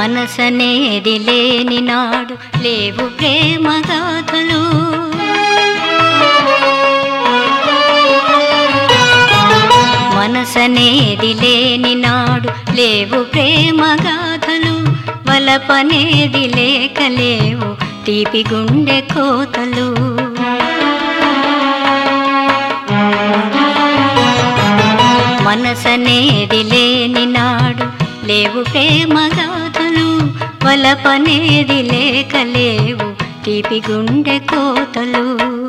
మనసనేది లేని నాడు లేవు ప్రేమ గాథలు మనసనేది లేని నాడు లేవు ప్రేమ గాథలు వలపనేది లేక లేవు తీపి గుండె కోతలు మనసనేది లేని నాడు లేవు ప్రేమ గాథలు వలపనేది లేక లేవు తీపి గుండె కోతలు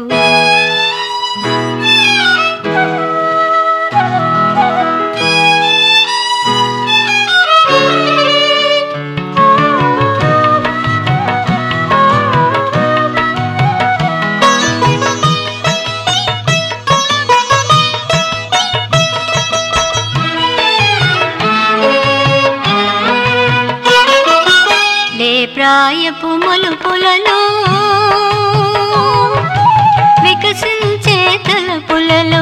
లే ప్రాయపు మలుపులలో వికసించే తలపులలో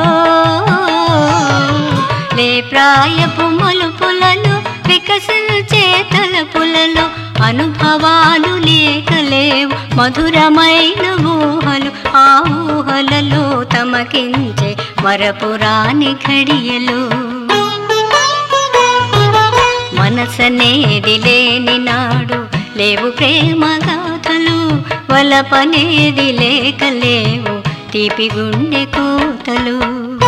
లే ప్రాయపు మలుపులలో వికసించే తలపులలో అనుభవాలు లేకలేవు మధురమైన ఊహలు ఆ ఊహలలో తమకించే మరపురాని ఘడియలు మనసనేది లేని నాడు లేవు ప్రేమ గాథలు వలపనేది లేక లేవు తీపి గుండె కోతలు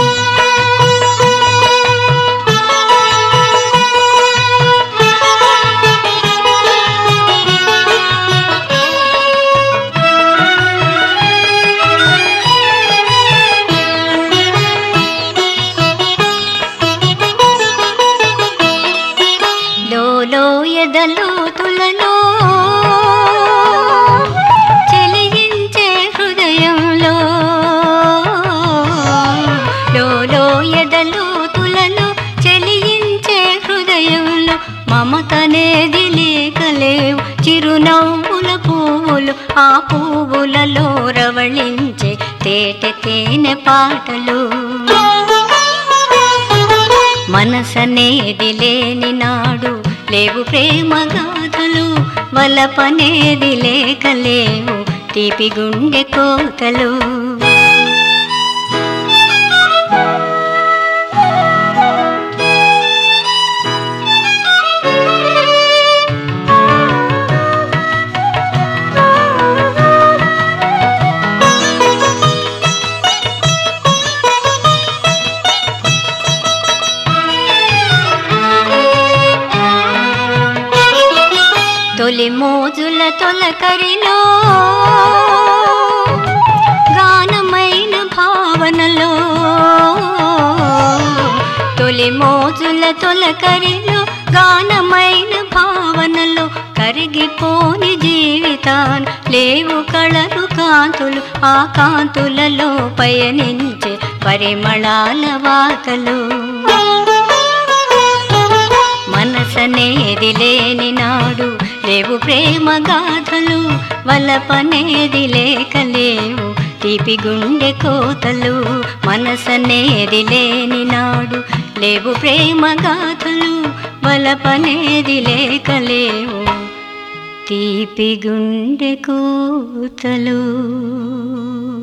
లోలో ఎదలోతులలో చెలించే హృదయంలో లోలో ఎదలోతులలో చెలించే హృదయంలో మమతనేది లేకలేవు చిరునవ్వుల పువ్వులు ఆ పువ్వులలో రవళించే తేట తేనె పాటలు మనసనేది లేని నాడు లేవు ప్రేమ గాథలు వలపనేది లేక లేవు తీపి గుండె కోతలు తొలి మోజుల తొలకరిలో గానమైన భావనలో తొలి మోజుల తొలకరిలో గానమైన భావనలో కరిగిపోని జీవితాన్ లేవు కళలు కాంతులు ఆ కాంతులలో పయనించే పరిమళాల వాతలు మనసనేది లేని నాడు లేవు ప్రేమ గాథలు వలపనేది లేక లేవు తీపి గుండె కోతలు మనసనేది లేని నాడు లేవు ప్రేమ గాథలు వలపనేది లేక లేవు తీపి గుండె కోతలు